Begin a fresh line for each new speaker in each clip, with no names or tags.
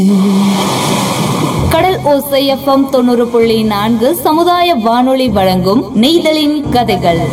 கடல் ஓசை எஃப்எம் தொண்ணூறு புள்ளி நான்கு சமுதாய வானொலி வழங்கும் நெய்தலின் கதைகள்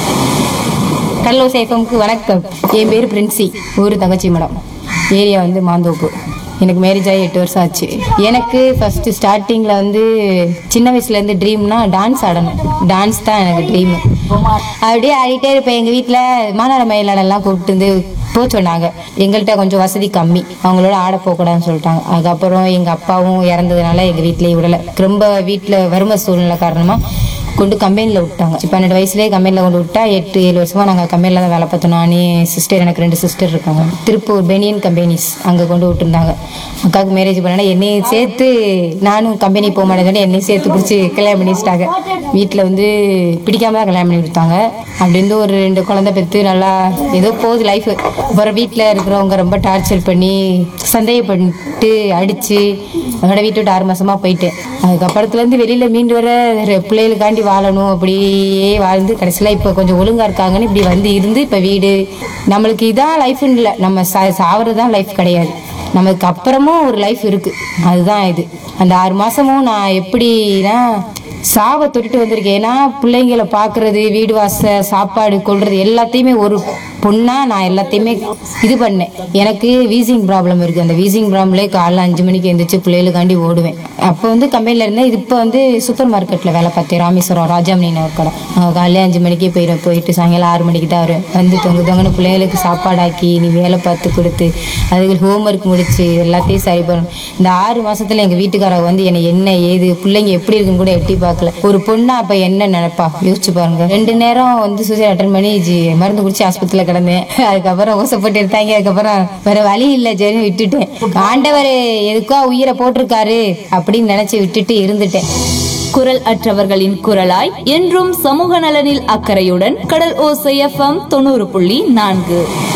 கடலூர் சேஃபம்க்கு வணக்கம் என் பேர் பிரின்சி ஊர் தங்கச்சி மடம் ஏரியா வந்து மாந்தோப்பு எனக்கு மேரேஜ் ஆகி எட்டு வருஷம் ஆச்சு எனக்கு ஃபஸ்ட்டு ஸ்டார்டிங்கில் வந்து சின்ன வயசுலேருந்து ட்ரீம்னா டான்ஸ் ஆடணும் டான்ஸ் தான் எனக்கு ட்ரீமு அப்படியே ஆடிட்டே இருப்பேன் எங்கள் வீட்டில் மாநாட மயிலாடெல்லாம் கூப்பிட்டு வந்து போக சொன்னாங்க எங்கள்கிட்ட கொஞ்சம் வசதி கம்மி அவங்களோட ஆட போகக்கூடாதுன்னு சொல்லிட்டாங்க அதுக்கப்புறம் எங்கள் அப்பாவும் இறந்ததுனால எங்கள் வீட்டிலேயே விடலை ரொம்ப வீட்டில் வறுமை சூழ்நிலை காரணமாக கொண்டு கம்பெனியில் விட்டாங்க பன்னெண்டு வயசுலேயே கம்பெனியில் கொண்டு விட்டா எட்டு ஏழு வருஷமாக நாங்கள் கம்பெனியில் தான் வேலை பார்த்தோம் நானே சிஸ்டர் எனக்கு ரெண்டு சிஸ்டர் இருக்காங்க திருப்பூர் பெனியன் கம்பெனிஸ் அங்கே கொண்டு விட்டுருந்தாங்க அக்காவுக்கு மேரேஜ் பண்ணா என்னையும் சேர்த்து நானும் கம்பெனி போக மாட்டேன்னு என்னையும் சேர்த்து பிடிச்சி கல்யாணம் பண்ணி வச்சிட்டாங்க வீட்டில் வந்து பிடிக்காம தான் கல்யாணம் பண்ணி கொடுத்தாங்க அப்படி இருந்து ஒரு ரெண்டு குழந்தை பெற்று நல்லா ஏதோ போகுது லைஃப் அப்புறம் வீட்டில் இருக்கிறவங்க ரொம்ப டார்ச்சர் பண்ணி சந்தேகப்பட்டு அடித்து அதோட வீட்டு விட்டு ஆறு மாசமா போயிட்டேன் அதுக்கப்புறத்துலேருந்து வெளியில் மீண்டு வர ரெ- பிள்ளைகளுக்காண்டி வாழணும் அப்படியே வாழ்ந்து கடைசியில் இப்போ கொஞ்சம் ஒழுங்கா இருக்காங்கன்னு இப்படி வந்து இருந்து இப்போ வீடு நம்மளுக்கு இதான் லைஃப்னு இல்லை நம்ம சா சாவறது தான் லைஃப் கிடையாது நமக்கு அப்புறமும் ஒரு லைஃப் இருக்குது அதுதான் இது அந்த ஆறு மாசமும் நான் எப்படின்னா சாவை தொட்டுட்டு வந்திருக்கேன் ஏன்னா பிள்ளைங்களை பார்க்கறது வீடு வாச சாப்பாடு கொள்றது எல்லாத்தையுமே ஒரு பொண்ணா நான் எல்லாத்தையுமே இது பண்ணேன் எனக்கு வீசிங் ப்ராப்ளம் இருக்குது அந்த வீசிங் ப்ராப்ளம்லேயே காலைல அஞ்சு மணிக்கு எழுந்திரிச்சு பிள்ளைகளுக்காண்டி ஓடுவேன் அப்போ வந்து கம்பெனியில் இருந்தேன் இது இப்போ வந்து சூப்பர் மார்க்கெட்டில் வேலை பார்த்தேன் ராமேஸ்வரம் ராஜாமணின்னு ஒரு கடை அங்க காலையில அஞ்சு மணிக்கே போயிடுவேன் போயிட்டு சாயங்காலம் ஆறு மணிக்கு தான் வருவேன் வந்து தொங்கு தொங்கன்னு பிள்ளைகளுக்கு சாப்பாடாக்கி நீ வேலை பார்த்து கொடுத்து அதுக்கு ஹோம்ஒர்க் முடிச்சு எல்லாத்தையும் சரி பண்ணணும் இந்த ஆறு மாசத்துல எங்கள் வீட்டுக்காரங்க வந்து என்னை என்ன ஏது பிள்ளைங்க எப்படி இருக்குன்னு கூட எட்டி பார்க்கல ஒரு பொண்ணா அப்போ என்ன நினைப்பா யோசிச்சு பாருங்க ரெண்டு நேரம் வந்து சூசைட் அட்டன் பண்ணி ஜி- மருந்து குடிச்சு ஆஸ்பத்திரியில் கிடந்தேன் அதுக்கப்புறம் ஓசப்பட்டு எடுத்தாங்க அதுக்கப்புறம் வேற வழி இல்லை சரின்னு விட்டுட்டேன் ஆண்டவர் எதுக்கோ உயிரை போட்டிருக்காரு அப்படின்னு நினைச்சு விட்டுட்டு இருந்துட்டேன்
குரல் அற்றவர்களின் குரலாய் என்றும் சமூக நலனில் அக்கறையுடன் கடல் ஓசை எஃப்எம் தொண்ணூறு புள்ளி நான்கு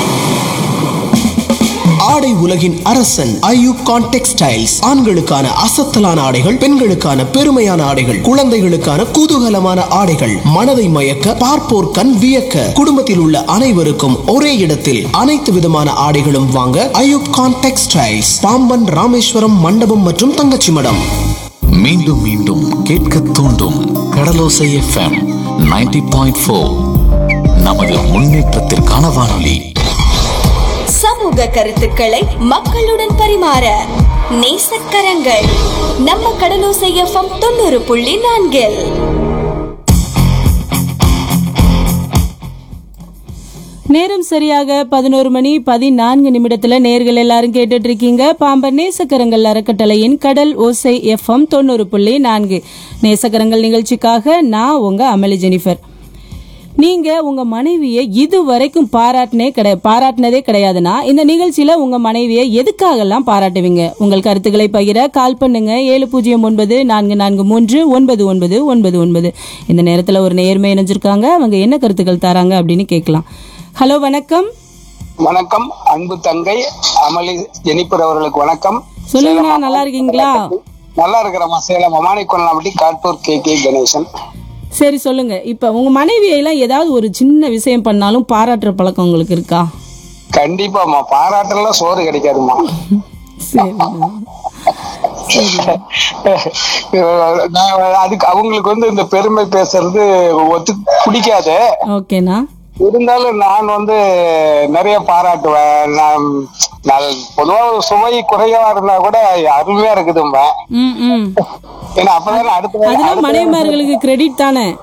ஆடை உலகின் அரசன் ஐயூப் கான் டெக்ஸ்டைல்ஸ் ஆண்களுக்கான அசத்தலான ஆடைகள் பெண்களுக்கான பெருமையான ஆடைகள் குழந்தைகளுக்கான குதூகலமான ஆடைகள் மனதை மயக்க பார்ப்போர் கண் வியக்க குடும்பத்தில் உள்ள அனைவருக்கும் ஒரே இடத்தில் அனைத்து விதமான ஆடைகளும் வாங்க ஐயூப் கான் டெக்ஸ்டைல்ஸ் பாம்பன் ராமேஸ்வரம் மண்டபம் மற்றும் தங்கச்சி மடம்
மீண்டும் மீண்டும் கேட்க தூண்டும் கடலோசை எஃப்எம் 90.4 பாயிண்ட் நமது முன்னேற்றத்திற்கான வானொலி
சமூக கருத்துக்களை மக்களுடன் பரிமாற நேசக்கரங்கள் நம்ம கடலோசை எஃப்எம் தொண்ணூறு புள்ளி நான்கில்
நேரம் சரியாக பதினோரு மணி பதினான்கு நிமிடத்துல நேர்கள் எல்லாரும் கேட்டுட்டு இருக்கீங்க பாம்பன் நேசக்கரங்கள் அறக்கட்டளையின் கடல் ஓசை எஃப்எம் தொண்ணூறு புள்ளி நான்கு நேசக்கரங்கள் நிகழ்ச்சிக்காக நான் உங்க அமளி ஜெனிஃபர் நீங்க உங்க மனைவியை இதுவரைக்கும் பாராட்டினே கிடையாது பாராட்டினதே கிடையாதுன்னா இந்த நிகழ்ச்சியில உங்க மனைவியை எதுக்காகலாம் பாராட்டுவீங்க உங்கள் கருத்துக்களை பகிர கால் பண்ணுங்க ஏழு பூஜ்ஜியம் ஒன்பது நான்கு நான்கு மூன்று ஒன்பது ஒன்பது ஒன்பது ஒன்பது இந்த நேரத்துல ஒரு நேர்மை இணைஞ்சிருக்காங்க அவங்க என்ன கருத்துக்கள் தராங்க அப்படின்னு கேட்கலாம் ஹலோ வணக்கம்
வணக்கம் அன்பு தங்கை அமளி ஜெனிப்பர் அவர்களுக்கு வணக்கம்
சொல்லுங்கண்ணா நல்லா இருக்கீங்களா
நல்லா இருக்கிறம்மா சேலம் அமானி கொண்டாம்பட்டி காட்டூர் கே கே கணேசன்
சரி சொல்லுங்க இப்ப உங்க மனைவியெல்லாம் ஏதாவது ஒரு சின்ன விஷயம் பண்ணாலும் பாராட்டுற பழக்கம் உங்களுக்கு இருக்கா
கண்டிப்பாம்மா பாராட்டெல்லாம் சோறு கிடைக்காதும்மா
சரிண்ணா
நான் அதுக்கு அவங்களுக்கு வந்து இந்த பெருமை பேசுறது ஒத்து பிடிக்காது
ஓகேண்ணா
இருந்தாலும் நான் வந்து நிறைய பாராட்டுவேன் நான் நான் பொதுவா ஒரு சுவை குறைவா இருந்தா கூட அருமையா இருக்குதும்பேன்
ம் ம்
ஏன்னா அப்பதான் அடுத்த
அதெல்லாம் மனைவிமார்களுக்கு கிரெடிட் தானே